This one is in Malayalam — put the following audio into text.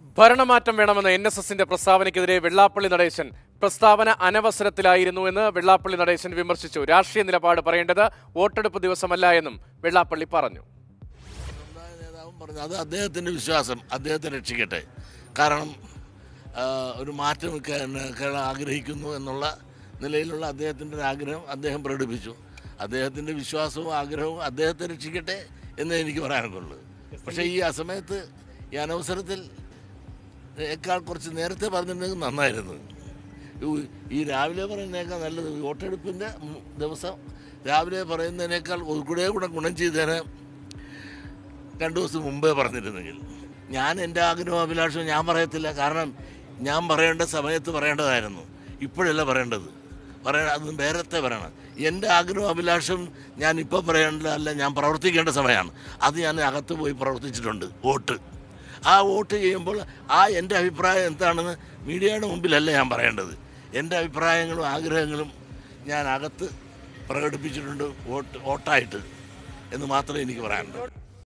ഭരണമാറ്റം വേണമെന്ന എൻ എസ് എസിന്റെ പ്രസ്താവനയ്ക്കെതിരെ വെള്ളാപ്പള്ളി നടേശൻ പ്രസ്താവന അനവസരത്തിലായിരുന്നു എന്ന് വെള്ളാപ്പള്ളി നടേശൻ വിമർശിച്ചു രാഷ്ട്രീയ നിലപാട് പറയേണ്ടത് വോട്ടെടുപ്പ് ദിവസമല്ല എന്നും വെള്ളാപ്പള്ളി പറഞ്ഞു സമുദായ നേതാവും പറഞ്ഞു അത് അദ്ദേഹത്തിൻ്റെ വിശ്വാസം അദ്ദേഹത്തെ രക്ഷിക്കട്ടെ കാരണം ആ, ഒരു മാറ്റം കേ- കേരളം ആഗ്രഹിക്കുന്നു എന്നുള്ള നിലയിലുള്ള അദ്ദേഹത്തിൻ്റെ ഒരു ആഗ്രഹം അദ്ദേഹം പ്രകടിപ്പിച്ചു അദ്ദേഹത്തിൻ്റെ വിശ്വാസവും ആഗ്രഹവും അദ്ദേഹത്തെ രക്ഷിക്കട്ടെ എന്ന് എനിക്ക് പറയാനൊക്കുള്ളൂ പക്ഷേ ഈ അസമയത്ത് ഈ അനവസരത്തിൽ ഏക്കാൾ കുറച്ച് നേരത്തെ പറഞ്ഞിരുന്നെങ്കിൽ നന്നായിരുന്നു ഈ- ഈ രാവിലെ പറയുന്നതിനേക്കാൾ നല്ലത് വോട്ടെടുപ്പിൻ്റെ മു- ദിവസം രാവിലെ പറയുന്നതിനേക്കാൾ കൂടെ കൂടെ ഗുണം ചെയ്തേനെ രണ്ടു ദിവസം മുമ്പേ പറഞ്ഞിരുന്നെങ്കിൽ ഞാൻ എൻ്റെ ആഗ്രഹവും അഭിലാഷവും ഞാൻ പറയത്തില്ല കാരണം ഞാൻ പറയേണ്ട സമയത്ത് പറയേണ്ടതായിരുന്നു ഇപ്പോഴല്ല പറയേണ്ടത് പറയണ അത് നേരത്തെ പറയണം എൻ്റെ ആഗ്രഹവും അഭിലാഷവും ഞാൻ ഇപ്പോൾ പറയേണ്ടതല്ല ഞാൻ പ്രവർത്തിക്കേണ്ട സമയമാണ് അത് ഞാൻ അകത്ത് പോയി പ്രവർത്തിച്ചിട്ടുണ്ട് വോട്ട് ആ വോട്ട് ചെയ്യുമ്പോൾ ആ എൻ്റെ അഭിപ്രായം എന്താണെന്ന് മീഡിയയുടെ മുമ്പിലല്ല ഞാൻ പറയേണ്ടത് എൻ്റെ അഭിപ്രായങ്ങളും ആഗ്രഹങ്ങളും ഞാൻ അകത്ത് പ്രകടിപ്പിച്ചിട്ടുണ്ട് വോട്ട് വോട്ടായിട്ട് എന്ന് മാത്രമേ എനിക്ക് പറയാനുള്ളൂ